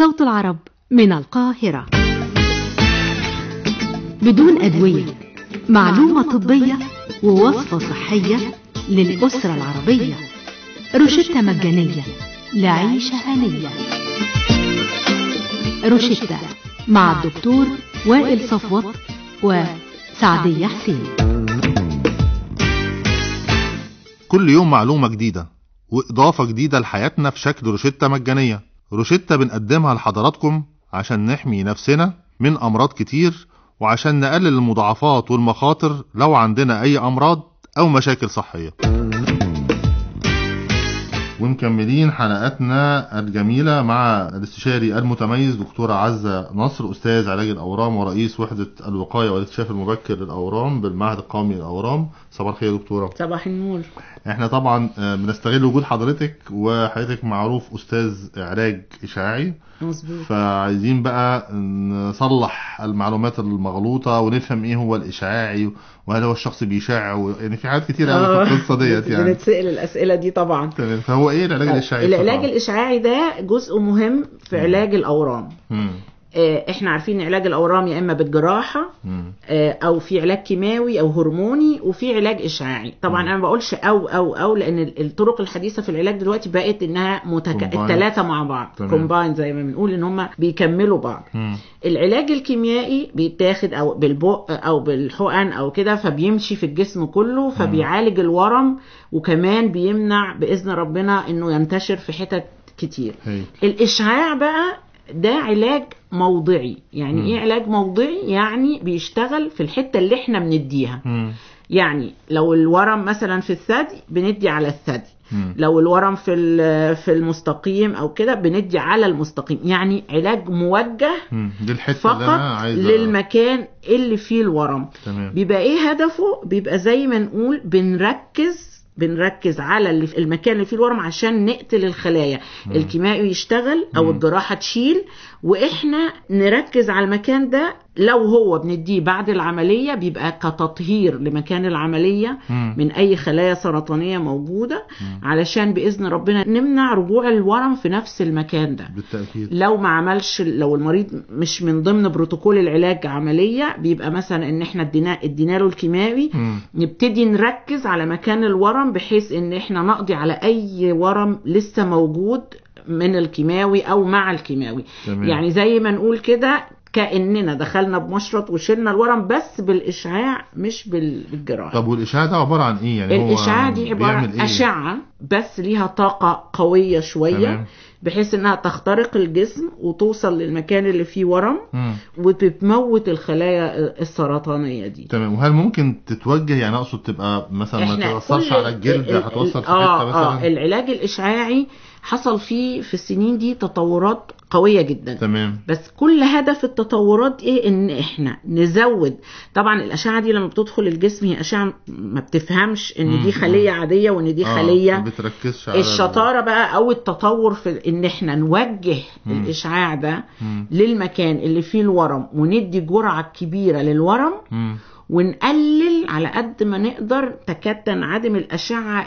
صوت العرب من القاهرة بدون أدوية معلومة طبية ووصفة صحية للأسرة العربية روشتة مجانية لعيشة هنية روشتة مع الدكتور وائل صفوت وسعدية حسين كل يوم معلومة جديدة وإضافة جديدة لحياتنا في شكل روشتة مجانية روشتة بنقدمها لحضراتكم عشان نحمي نفسنا من أمراض كتير وعشان نقلل المضاعفات والمخاطر لو عندنا أي أمراض أو مشاكل صحية ومكملين حلقاتنا الجميلة مع الاستشاري المتميز دكتورة عزة نصر أستاذ علاج الأورام ورئيس وحدة الوقاية والاكتشاف المبكر للأورام بالمعهد القومي للأورام صباح الخير يا دكتورة صباح النور احنا طبعا آه، بنستغل وجود حضرتك وحضرتك معروف أستاذ علاج إشاعي مظبوط فعايزين بقى نصلح المعلومات المغلوطة ونفهم ايه هو الإشعاعي وهل هو الشخص بيشع و... يعني في حاجات كتير قوي في القصة ديت يعني بنتسأل الأسئلة دي طبعا تمام فهو ايه العلاج الإشعاعي العلاج بصفة الإشعاعي ده جزء مهم في علاج الأورام مم. آه، احنا عارفين علاج الأورام يا إما بالجراحة مم. آه، او في علاج كيماوي او هرموني وفي علاج اشعاعي طبعا مم. انا ما بقولش او او او لان ال- الطرق الحديثه في العلاج دلوقتي بقت انها متك... Combined. الثلاثه مع بعض تمام. كومباين زي ما بنقول ان هم بيكملوا بعض مم. العلاج الكيميائي بيتاخد او بالبق او بالحقن او كده فبيمشي في الجسم كله فبيعالج الورم وكمان بيمنع باذن ربنا انه ينتشر في حتت كتير هي. الاشعاع بقى ده علاج موضعي يعني مم. ايه علاج موضعي يعني بيشتغل في الحته اللي احنا بنديها مم. يعني لو الورم مثلا في الثدي بندي على الثدي مم. لو الورم في ال- في المستقيم او كده بندي على المستقيم يعني علاج موجه مم. دي الحتة اللي انا فقط عايز للمكان اللي فيه الورم تمام بيبقى ايه هدفه بيبقى زي ما نقول بنركز بنركز على اللي في المكان اللي فيه الورم عشان نقتل الخلايا مم. الكيماوي يشتغل او مم. الجراحه تشيل واحنا نركز على المكان ده لو هو بنديه بعد العمليه بيبقى كتطهير لمكان العمليه مم. من اي خلايا سرطانيه موجوده مم. علشان باذن ربنا نمنع رجوع الورم في نفس المكان ده بالتأكيد لو ما عملش لو المريض مش من ضمن بروتوكول العلاج عمليه بيبقى مثلا ان احنا ادينا ادينا له الكيماوي مم. نبتدي نركز على مكان الورم بحيث ان احنا نقضي على اي ورم لسه موجود من الكيماوي او مع الكيماوي تمام. يعني زي ما نقول كده كاننا دخلنا بمشرط وشلنا الورم بس بالاشعاع مش بال- بالجراحه طب والإشعاع ده عبارة عن ايه يعني هو الاشعاع دي عباره بيعمل عن إيه؟ اشعه بس ليها طاقه قويه شويه تمام. بحيث انها تخترق الجسم وتوصل للمكان اللي فيه ورم مم. وبتموت الخلايا السرطانيه دي تمام وهل ممكن تتوجه يعني اقصد تبقى مثلا ما تأثرش كل على الجلد ال- ال- هتوصل في اه حتة مثلا اه العلاج الاشعاعي حصل فيه في السنين دي تطورات قويه جدا تمام بس كل هدف التطورات ايه ان احنا نزود طبعا الاشعه دي لما بتدخل الجسم هي اشعه ما بتفهمش ان مم. دي خليه عاديه وان دي آه، خليه ما بتركزش على ال- الشطاره بقى او التطور في ان احنا نوجه مم. الاشعاع ده مم. للمكان اللي فيه الورم وندي جرعه كبيره للورم مم. ونقلل على قد ما نقدر تكاد تنعدم الاشعه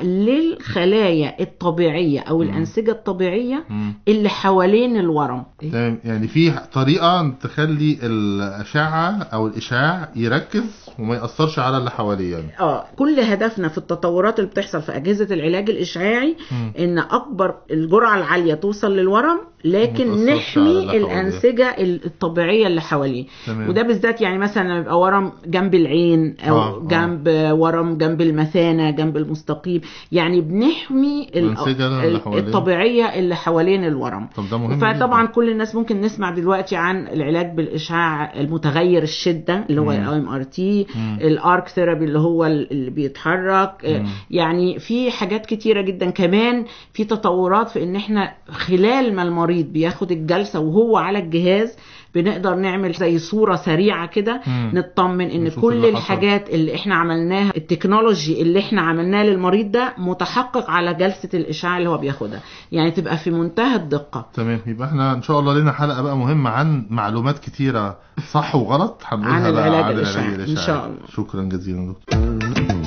للخلايا الطبيعيه او الانسجه الطبيعيه مم. اللي حوالين الورم تمام يعني في طريقة تخلي الأشعة أو الإشعاع يركز وما يأثرش على اللي حواليه يعني اه كل هدفنا في التطورات اللي بتحصل في اجهزه العلاج الاشعاعي مم. ان اكبر الجرعه العاليه توصل للورم لكن ما تأثرش على نحمي اللي حواليه. الانسجه الطبيعيه اللي حواليه تمام. وده بالذات يعني مثلا لما يبقى ورم جنب العين او آه، آه. جنب ورم جنب المثانه جنب المستقيم يعني بنحمي ال- الأنسجة اللي ال- حواليه. الطبيعيه اللي حوالين الورم طب ده مهم فطبعا جداً. كل الناس ممكن نسمع دلوقتي عن العلاج بالاشعاع المتغير الشده اللي هو مم. الاي ام ار تي مم. الارك ثيرابي اللي هو اللي بيتحرك آه، مم. يعني في حاجات كتيره جدا كمان في تطورات في ان احنا خلال ما المريض بياخد الجلسه وهو على الجهاز بنقدر نعمل زي صوره سريعه كده مم. نطمن ان نشوف كل اللي حصل. الحاجات اللي احنا عملناها التكنولوجي اللي احنا عملناها للمريض ده متحقق على جلسه الاشعاع اللي هو بياخدها يعني تبقى في منتهى الدقه تمام يبقى احنا ان شاء الله لنا حلقة بقى مهمة عن معلومات كتيرة صح وغلط هنقولها عن بقى العلاج عن الإشعاعي. إن شاء الله. شكرا جزيلا دكتور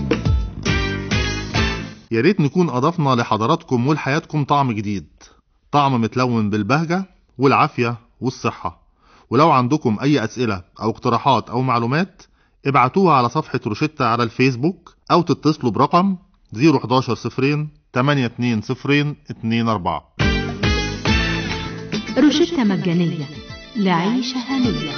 يا ريت نكون اضفنا لحضراتكم ولحياتكم طعم جديد طعم متلون بالبهجة والعافية والصحة ولو عندكم أي أسئلة أو اقتراحات أو معلومات ابعتوها على صفحة روشتة على الفيسبوك أو تتصلوا برقم 011 صفرين 82 صفرين 24 روشتة مجانية لعيشة هنية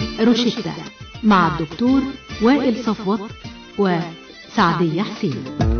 روشتة مع الدكتور وائل صفوت وسعدية حسين